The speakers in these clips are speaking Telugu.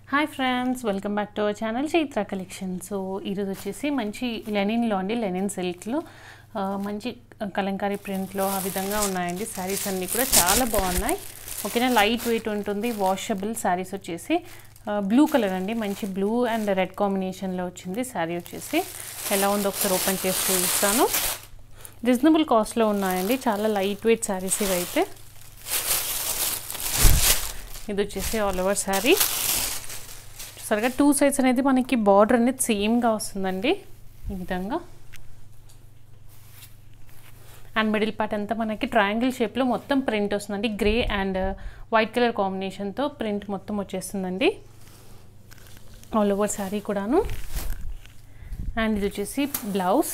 hi friends welcome back to our channel Chaitra collection so ఈరోజు వచ్చేసి మంచి లెనిన్లో అండి లెనిన్ సిల్క్లో ఆ, మంచి కలంకారీ ప్రింట్లో ఆ విధంగా ఉన్నాయండి శారీస్ అన్నీ కూడా చాలా బాగున్నాయి ఓకేనా లైట్ వెయిట్ ఉంటుంది వాషబుల్ శారీస్ వచ్చేసి బ్లూ కలర్ అండి మంచి బ్లూ అండ్ రెడ్ కాంబినేషన్లో వచ్చింది శారీ వచ్చేసి ఎలా ఉందో ఒకసారి ఓపెన్ చేసి చూపిస్తాను రీజనబుల్ కాస్ట్లో ఉన్నాయండి చాలా లైట్ వెయిట్ శారీస్ ఇవి అయితే ఇది వచ్చేసి ఆల్ ఓవర్ శారీ సరిగా టూ సైడ్స్ అనేది మనకి బార్డర్ అనేది సేమ్గా వస్తుందండి ఈ విధంగా అండ్ మిడిల్ పార్ట్ అంతా మనకి ట్రయాంగిల్ షేప్లో మొత్తం ప్రింట్ వస్తుందండి గ్రే అండ్ వైట్ కలర్ కాంబినేషన్తో ప్రింట్ మొత్తం వచ్చేస్తుందండి ఆల్ ఓవర్ శారీ కూడాను అండ్ ఇది వచ్చేసి బ్లౌజ్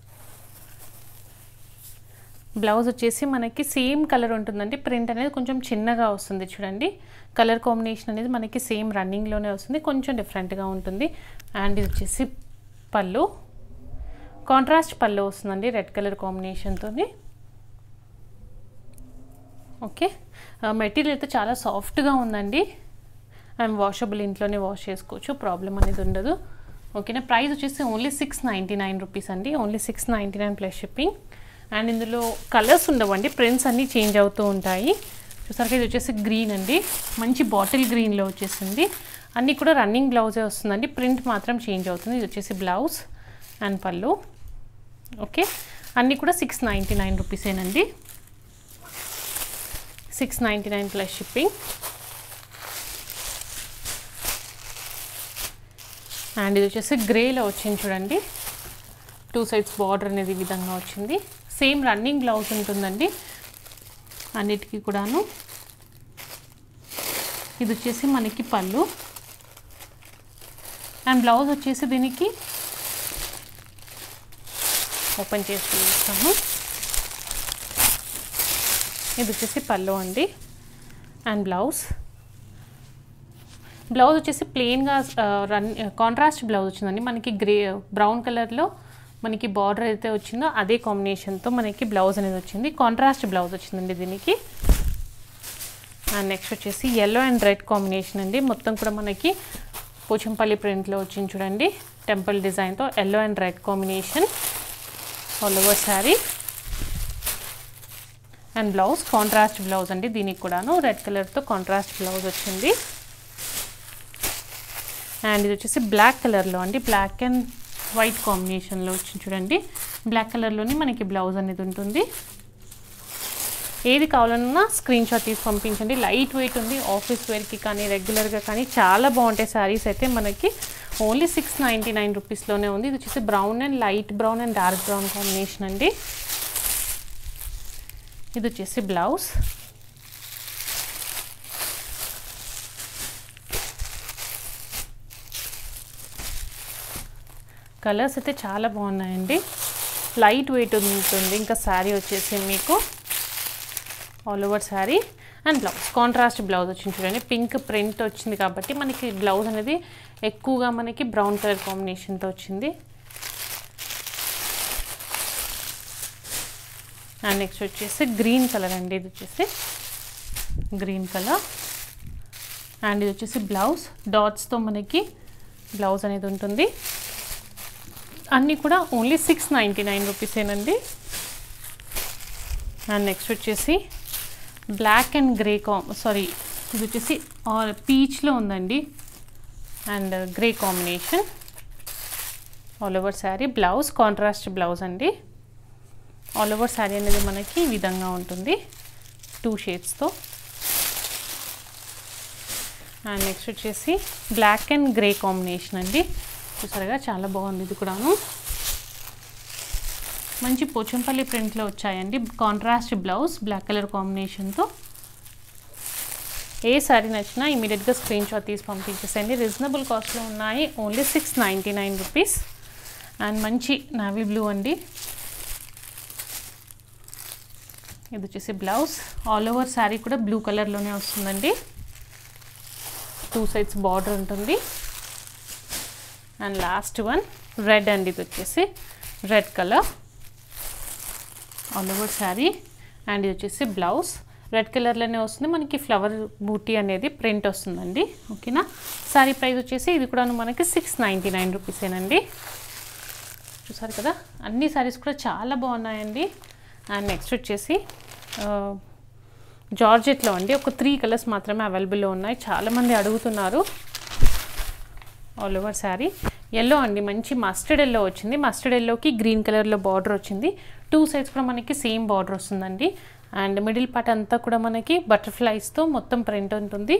బ్లౌజ్ వచ్చేసి మనకి సేమ్ కలర్ ఉంటుందండి ప్రింట్ అనేది కొంచెం చిన్నగా వస్తుంది చూడండి కలర్ కాంబినేషన్ అనేది మనకి సేమ్ రన్నింగ్లోనే వస్తుంది కొంచెం డిఫరెంట్గా ఉంటుంది అండ్ ఇది వచ్చేసి పళ్ళు కాంట్రాస్ట్ పళ్ళు వస్తుందండి రెడ్ కలర్ కాంబినేషన్తో ఓకే మెటీరియల్ అయితే చాలా సాఫ్ట్గా ఉందండి అండ్ వాషబుల్ ఇంట్లోనే వాష్ చేసుకోవచ్చు ప్రాబ్లం అనేది ఉండదు ఓకేనా ప్రైస్ వచ్చేసి only six ninety nine rupees అండి only six ninety nine plus shipping and ఇందులో కలర్స్ ఉండవండి ప్రింట్స్ అన్నీ చేంజ్ అవుతూ ఉంటాయి చూసారుగా ఇది వచ్చేసి గ్రీన్ అండి మంచి బాటిల్ గ్రీన్లో వచ్చేసింది అన్నీ కూడా రన్నింగ్ బ్లౌజే వస్తుందండి ప్రింట్ మాత్రం చేంజ్ అవుతుంది ఇది వచ్చేసి బ్లౌజ్ అండ్ పళ్ళు ఓకే అన్నీ కూడా సిక్స్ నైంటీ నైన్ రూపీసేనండి six ninety nine plus shipping and ఇది వచ్చేసి గ్రేలో వచ్చింది చూడండి టూ సైడ్స్ బార్డర్ అనేది ఈ విధంగా వచ్చింది సేమ్ రన్నింగ్ బ్లౌజ్ ఉంటుందండి అన్నిటికీ కూడాను ఇది వచ్చేసి మనకి పళ్ళు అండ్ బ్లౌజ్ వచ్చేసి దీనికి ఓపెన్ చేసి చూపిస్తాను ఇది వచ్చేసి పళ్ళు అండి అండ్ బ్లౌజ్ బ్లౌజ్ వచ్చేసి ప్లెయిన్గా రన్ కాంట్రాస్ట్ బ్లౌజ్ వచ్చిందండి మనకి గ్రే బ్రౌన్ కలర్లో మనకి బార్డర్ అయితే వచ్చిందో అదే కాంబినేషన్తో మనకి బ్లౌజ్ అనేది వచ్చింది కాంట్రాస్ట్ బ్లౌజ్ వచ్చిందండి దీనికి అండ్ నెక్స్ట్ వచ్చేసి ఎల్లో అండ్ రెడ్ కాంబినేషన్ అండి మొత్తం కూడా మనకి పోచంపల్లి ప్రింట్లో వచ్చింది చూడండి టెంపుల్ డిజైన్తో yellow and red combination all over sari and blouse contrast blouse అండి దీనికి కూడాను రెడ్ కలర్తో కాంట్రాస్ట్ బ్లౌజ్ వచ్చింది అండ్ ఇది వచ్చేసి బ్లాక్ కలర్లో అండి బ్లాక్ అండ్ వైట్ కాంబినేషన్లో వచ్చింది చూడండి బ్లాక్ కలర్లోనే మనకి బ్లౌజ్ అనేది ఉంటుంది ఏది కావాలన్నా స్క్రీన్ షాట్ తీసి పంపించండి లైట్ వెయిట్ ఉంది ఆఫీస్ వేర్కి కానీ రెగ్యులర్గా కానీ చాలా బాగుంటాయి శారీస్ అయితే మనకి ఓన్లీ సిక్స్ నైంటీ నైన్ రూపీస్లోనే ఉంది ఇది వచ్చేసి brown and light brown and dark brown combination అండి ఇది వచ్చేసి బ్లౌజ్ కలర్స్ అయితే చాలా బాగున్నాయండి లైట్ వెయిట్ ఉంటుంది ఇంకా శారీ వచ్చేసి మీకు all over sari and blouse contrast blouse వచ్చింది చూడండి పింక్ ప్రింట్ వచ్చింది కాబట్టి మనకి బ్లౌజ్ అనేది ఎక్కువగా మనకి బ్రౌన్ కలర్ కాంబినేషన్తో వచ్చింది అండ్ నెక్స్ట్ వచ్చేసి గ్రీన్ కలర్ అండి ఇది వచ్చేసి గ్రీన్ కలర్ అండ్ ఇది వచ్చేసి బ్లౌజ్ డాట్స్తో మనకి బ్లౌజ్ అనేది ఉంటుంది అన్నీ కూడా ఓన్లీ సిక్స్ నైంటీ నైన్ రూపీసేనండి అండ్ నెక్స్ట్ వచ్చేసి బ్లాక్ అండ్ గ్రే కాం సారీ ఇది వచ్చేసి పీచ్లో ఉందండి and grey combination all over sari blouse contrast blouse అండి ఆల్ ఓవర్ శారీ అనేది మనకి ఈ విధంగా ఉంటుంది టూ షేడ్స్తో అండ్ నెక్స్ట్ వచ్చేసి బ్లాక్ అండ్ గ్రే కాంబినేషన్ అండి చూసారుగా చాలా బాగుంది ఇది కూడాను మంచి పోచంపల్లి ప్రింట్లో వచ్చాయండి కాంట్రాస్ట్ బ్లౌజ్ బ్లాక్ కలర్ కాంబినేషన్తో ఏ శారీ నచ్చినా ఇమీడియట్గా స్క్రీన్ షాట్ తీసి పంపించేసేయండి రీజనబుల్ కాస్ట్లో ఉన్నాయి only six ninety nine rupees and మంచి నావీ బ్లూ అండి ఇది వచ్చేసి బ్లౌజ్ ఆల్ ఓవర్ శారీ కూడా బ్లూ కలర్లోనే వస్తుందండి టూ సైడ్స్ బార్డర్ ఉంటుంది అండ్ లాస్ట్ వన్ రెడ్ అండి ఇది వచ్చేసి red colour all over sari and ఇది వచ్చేసి బ్లౌజ్ రెడ్ కలర్లోనే వస్తుంది మనకి ఫ్లవర్ బూటీ అనేది ప్రింట్ వస్తుందండి ఓకేనా సారీ ప్రైస్ వచ్చేసి ఇది కూడా మనకి సిక్స్ నైంటీ నైన్ రూపీసేనండి చూసారు కదా అన్ని సారీస్ కూడా చాలా బాగున్నాయండి అండ్ నెక్స్ట్ వచ్చేసి ఆ, జార్జెట్లో అండి ఒక త్రీ కలర్స్ మాత్రమే అవైలబుల్లో ఉన్నాయి చాలామంది అడుగుతున్నారు ఆల్ ఓవర్ శారీ ఎల్లో అండి మంచి మస్టర్డ్ ఎల్లో వచ్చింది మస్టర్డ్ ఎల్లోకి గ్రీన్ కలర్లో బార్డర్ వచ్చింది టూ సైడ్స్ కూడా మనకి సేమ్ బార్డర్ వస్తుందండి అండ్ మిడిల్ పార్ట్ అంతా కూడా మనకి బటర్ఫ్లైస్తో మొత్తం ప్రింట్ ఉంటుంది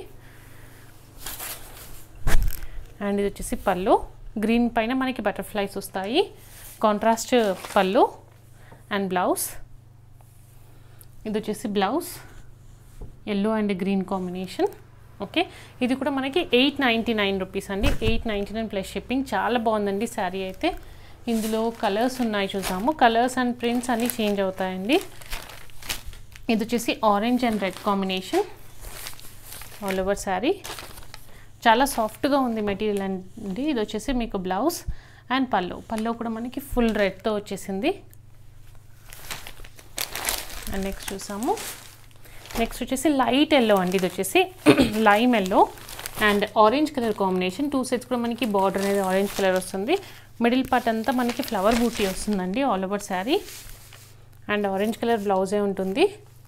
అండ్ ఇది వచ్చేసి పళ్ళు గ్రీన్ పైన మనకి బటర్ఫ్లైస్ వస్తాయి కాంట్రాస్ట్ పళ్ళు అండ్ బ్లౌజ్ ఇది వచ్చేసి blouse yellow and green combination okay ఇది కూడా మనకి ఎయిట్ నైంటీ నైన్ రూపీస్ అండి eight ninety nine plus shipping చాలా బాగుందండి శారీ అయితే ఇందులో కలర్స్ ఉన్నాయి చూసాము కలర్స్ అండ్ ప్రింట్స్ అన్నీ చేంజ్ అవుతాయండి ఇది వచ్చేసి orange and red combination all over sari చాలా సాఫ్ట్గా ఉంది మెటీరియల్ అండి ఇది వచ్చేసి మీకు బ్లౌజ్ అండ్ పల్లో పల్లో కూడా మనకి ఫుల్ రెడ్తో వచ్చేసింది అండ్ నెక్స్ట్ చూసాము నెక్స్ట్ వచ్చేసి లైట్ ఎల్లో అండి ఇది వచ్చేసి lime yellow and orange colour combination two sets కూడా మనకి బార్డర్ అనేది ఆరెంజ్ కలర్ వస్తుంది మిడిల్ పార్ట్ అంతా మనకి ఫ్లవర్ బూటీ వస్తుందండి all over sari and orange colour బ్లౌజే ఉంటుంది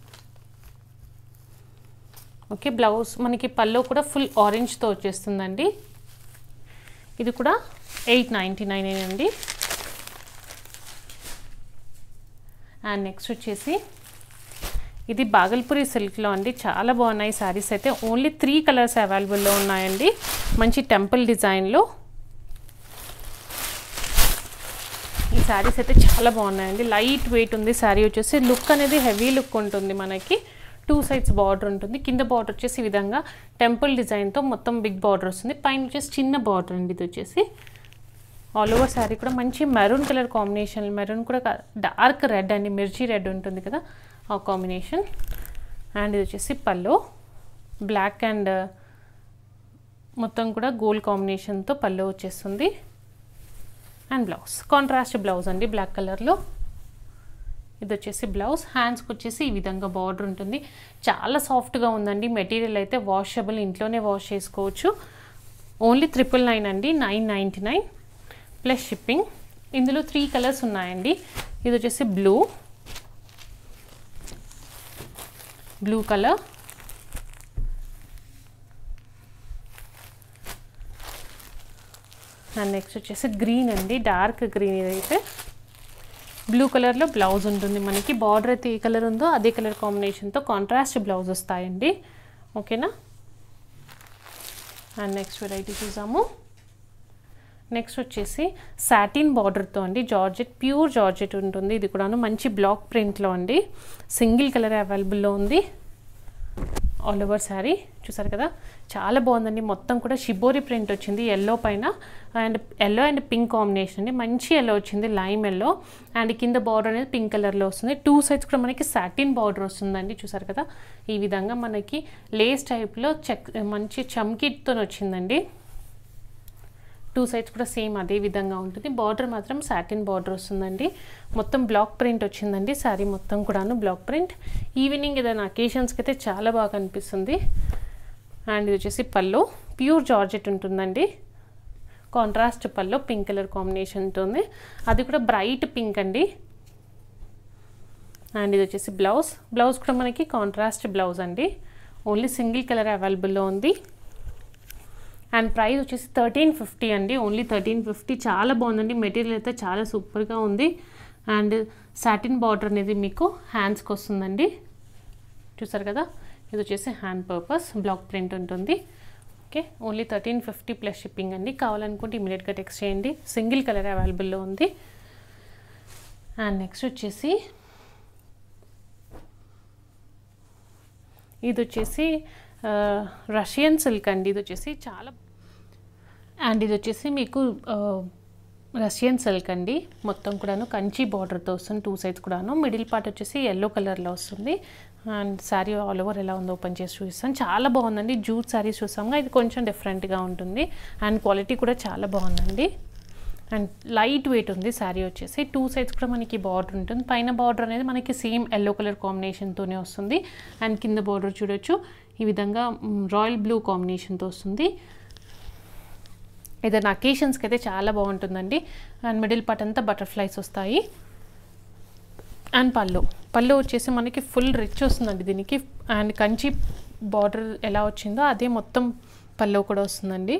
ఓకే బ్లౌజ్ మనకి పల్లో కూడా ఫుల్ ఆరెంజ్తో వచ్చేస్తుందండి ఇది కూడా ఎయిట్ నైంటీ నైన్ అండి అండ్ నెక్స్ట్ వచ్చేసి ఇది బాగల్పూరి సిల్క్లో అండి చాలా బాగున్నాయి శారీస్ అయితే ఓన్లీ త్రీ కలర్స్ అవైలబుల్లో ఉన్నాయండి మంచి టెంపుల్ డిజైన్లో ఈ శారీస్ అయితే చాలా బాగున్నాయండి లైట్ వెయిట్ ఉంది శారీ వచ్చేసి లుక్ అనేది హెవీ లుక్ ఉంటుంది మనకి టూ సైడ్స్ బార్డర్ ఉంటుంది కింద బార్డర్ వచ్చేసి ఈ విధంగా టెంపుల్ డిజైన్తో మొత్తం బిగ్ బార్డర్ వస్తుంది పైన వచ్చేసి చిన్న బార్డర్ అండి ఇది వచ్చేసి ఆల్ ఓవర్ శారీ కూడా మంచి మెరూన్ కలర్ కాంబినేషన్ మెరూన్ కూడా డార్క్ రెడ్ అండి మిర్చి రెడ్ ఉంటుంది కదా ఆ కాంబినేషన్ అండ్ ఇది వచ్చేసి పల్లో బ్లాక్ అండ్ మొత్తం కూడా గోల్డ్ కాంబినేషన్తో పల్లో వచ్చేస్తుంది అండ్ బ్లౌజ్ కాంట్రాస్ట్ బ్లౌజ్ అండి బ్లాక్ కలర్లో ఇది వచ్చేసి బ్లౌజ్ హ్యాండ్స్కి వచ్చేసి ఈ విధంగా బార్డర్ ఉంటుంది చాలా సాఫ్ట్గా ఉందండి మెటీరియల్ అయితే వాషబుల్ ఇంట్లోనే వాష్ చేసుకోవచ్చు ఓన్లీ ట్రిపుల్ నైన్ అండి nine ninety nine plus shipping ఇందులో త్రీ కలర్స్ ఉన్నాయండి ఇది వచ్చేసి blue blue colour and next వచ్చేసి గ్రీన్ అండి డార్క్ గ్రీన్ ఇదైతే బ్లూ కలర్లో బ్లౌజ్ ఉంటుంది మనకి బార్డర్ అయితే ఏ కలర్ ఉందో అదే కలర్ కాంబినేషన్తో కాంట్రాస్ట్ బ్లౌజ్ వస్తాయండి ఓకేనా అండ్ నెక్స్ట్ వెరైటీ చూసాము నెక్స్ట్ వచ్చేసి సాటిన్ బార్డర్తో అండి జార్జెట్ ప్యూర్ జార్జెట్ ఉంటుంది ఇది కూడాను మంచి బ్లాక్ ప్రింట్లో అండి సింగిల్ కలర్ అవైలబుల్లో ఉంది ఆల్ ఓవర్ శారీ చూసారు కదా చాలా బాగుందండి మొత్తం కూడా షిబోరి ప్రింట్ వచ్చింది ఎల్లో పైన and yellow and pink combination అండి మంచి ఎల్లో వచ్చింది లైమ్ ఎల్లో అండ్ కింద బార్డర్ అనేది పింక్ కలర్లో వస్తుంది టూ సైడ్స్ కూడా మనకి సాటిన్ బార్డర్ వస్తుందండి చూసారు కదా ఈ విధంగా మనకి లేస్ టైప్లో చెక్ మంచి చమ్కిట్తో వచ్చిందండి టూ సైడ్స్ కూడా సేమ్ అదే విధంగా ఉంటుంది బార్డర్ మాత్రం సాటిన్ బార్డర్ వస్తుందండి మొత్తం బ్లాక్ ప్రింట్ వచ్చిందండి శారీ మొత్తం కూడాను బ్లాక్ ప్రింట్ ఈవినింగ్ ఏదైనా అకేషన్స్కి అయితే చాలా బాగా అనిపిస్తుంది అండ్ ఇది వచ్చేసి పల్లో ప్యూర్ జార్జెట్ ఉంటుందండి కాంట్రాస్ట్ పల్లో పింక్ కలర్ కాంబినేషన్ ఉంటుంది అది కూడా బ్రైట్ పింక్ అండి అండ్ ఇది వచ్చేసి బ్లౌజ్ బ్లౌజ్ కూడా మనకి కాంట్రాస్ట్ బ్లౌజ్ అండి ఓన్లీ సింగిల్ కలర్ అవైలబుల్లో ఉంది అండ్ ప్రైస్ వచ్చేసి థర్టీన్ ఫిఫ్టీ అండి ఓన్లీ థర్టీన్ ఫిఫ్టీ చాలా బాగుందండి మెటీరియల్ అయితే చాలా సూపర్గా ఉంది అండ్ సాటిన్ బార్డర్ అనేది మీకు హ్యాండ్స్కి వస్తుందండి చూసారు కదా ఇది వచ్చేసి హ్యాండ్ పర్పస్ బ్లాక్ ప్రింట్ ఉంటుంది okay only thirteen fifty plus shipping అండి కావాలనుకుంటే ఇమీడియట్గా టెక్స్ట్ చేయండి సింగిల్ కలర్ అవైలబుల్లో ఉంది అండ్ నెక్స్ట్ వచ్చేసి ఇది వచ్చేసి రష్యన్ సిల్క్ అండి ఇది వచ్చేసి చాలా అండ్ ఇది వచ్చేసి మీకు రష్యన్ సిల్క్ అండి మొత్తం కూడాను కంచి బార్డర్తో వస్తుంది టూ సైడ్స్ కూడాను మిడిల్ పార్ట్ వచ్చేసి ఎల్లో కలర్లో వస్తుంది అండ్ శారీ ఆల్ ఓవర్ ఎలా ఉందో ఓపెన్ చేసి చూపిస్తాను చాలా బాగుందండి జూట్ శారీస్ చూసాము ఇది కొంచెం డిఫరెంట్గా ఉంటుంది అండ్ క్వాలిటీ కూడా చాలా బాగుందండి అండ్ లైట్ వెయిట్ ఉంది శారీ వచ్చేసి టూ సైడ్స్ కూడా మనకి బార్డర్ ఉంటుంది పైన బార్డర్ అనేది మనకి సేమ్ ఎల్లో కలర్ కాంబినేషన్తోనే వస్తుంది అండ్ కింద బార్డర్ చూడొచ్చు ఈ విధంగా రాయల్ బ్లూ కాంబినేషన్తో వస్తుంది ఏదైనా అకేషన్స్కి అయితే చాలా బాగుంటుందండి అండ్ మిడిల్ పార్ట్ అంతా బటర్ఫ్లైస్ వస్తాయి అండ్ పళ్ళు పళ్ళు వచ్చేసి మనకి ఫుల్ రిచ్ వస్తుందండి దీనికి అండ్ కంచి బార్డర్ ఎలా వచ్చిందో అదే మొత్తం పళ్ళు కూడా వస్తుందండి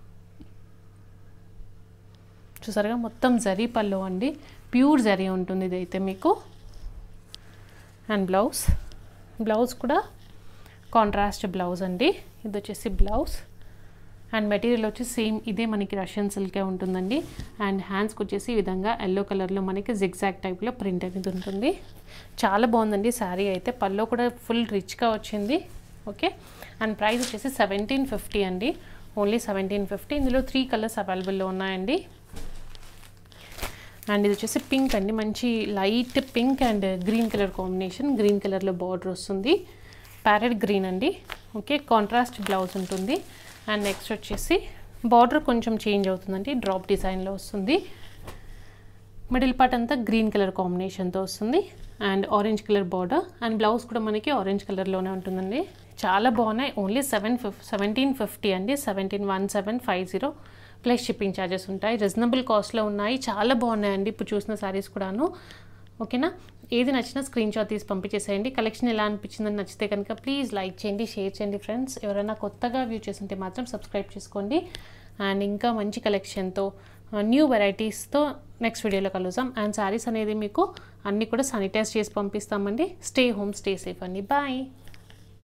చూసారుగా మొత్తం జరీ పళ్ళు అండి ప్యూర్ జరీ ఉంటుంది ఇదైతే మీకు అండ్ బ్లౌజ్ బ్లౌజ్ కూడా కాంట్రాస్ట్ బ్లౌజ్ అండి ఇది వచ్చేసి బ్లౌజ్ అండ్ మెటీరియల్ వచ్చి సేమ్ ఇదే మనకి రష్యన్ సిల్కే ఉంటుందండి అండ్ హ్యాండ్స్కి వచ్చేసి ఈ విధంగా ఎల్లో కలర్లో మనకి జిగ్జాగ్ టైప్లో ప్రింట్ అనేది ఉంటుంది చాలా బాగుందండి శారీ అయితే పల్లో కూడా ఫుల్ రిచ్గా వచ్చింది ఓకే అండ్ ప్రైస్ వచ్చేసి సెవెంటీన్ ఫిఫ్టీ అండి ఓన్లీ సెవెంటీన్ ఫిఫ్టీ ఇందులో త్రీ కలర్స్ అవైలబుల్లో ఉన్నాయండి అండ్ ఇది వచ్చేసి పింక్ అండి మంచి light pink and green colour combination green కలర్లో బార్డర్ వస్తుంది ప్యారెట్ గ్రీన్ అండి ఓకే కాంట్రాస్ట్ బ్లౌజ్ ఉంటుంది అండ్ నెక్స్ట్ వచ్చేసి బార్డర్ కొంచెం చేంజ్ అవుతుందండి డ్రాప్ డిజైన్లో వస్తుంది మిడిల్ పార్ట్ అంతా గ్రీన్ కలర్ కాంబినేషన్తో వస్తుంది and orange colour border and blouse కూడా మనకి ఆరెంజ్ కలర్లోనే ఉంటుందండి చాలా బాగున్నాయి only seven fif seventeen fifty అండి seventeen one seven five zero plus shipping charges ఉంటాయి రీజనబుల్ కాస్ట్లో ఉన్నాయి చాలా బాగున్నాయండి ఇప్పుడు చూసిన శారీస్ కూడాను ఓకేనా ఏది నచ్చినా స్క్రీన్ షాట్ తీసి పంపించేసేయండి కలెక్షన్ ఎలా అనిపించిందని నచ్చితే కనుక ప్లీజ్ లైక్ చేయండి షేర్ చేయండి ఫ్రెండ్స్ ఎవరైనా కొత్తగా వ్యూ చేస్తుంటే మాత్రం సబ్స్క్రైబ్ చేసుకోండి అండ్ ఇంకా మంచి కలెక్షన్తో న్యూ వెరైటీస్తో నెక్స్ట్ వీడియోలో కలుద్దాం అండ్ శారీస్ అనేది మీకు అన్నీ కూడా శానిటైజ్ చేసి పంపిస్తామండి స్టే హోమ్ స్టే సేఫ్ అండి బాయ్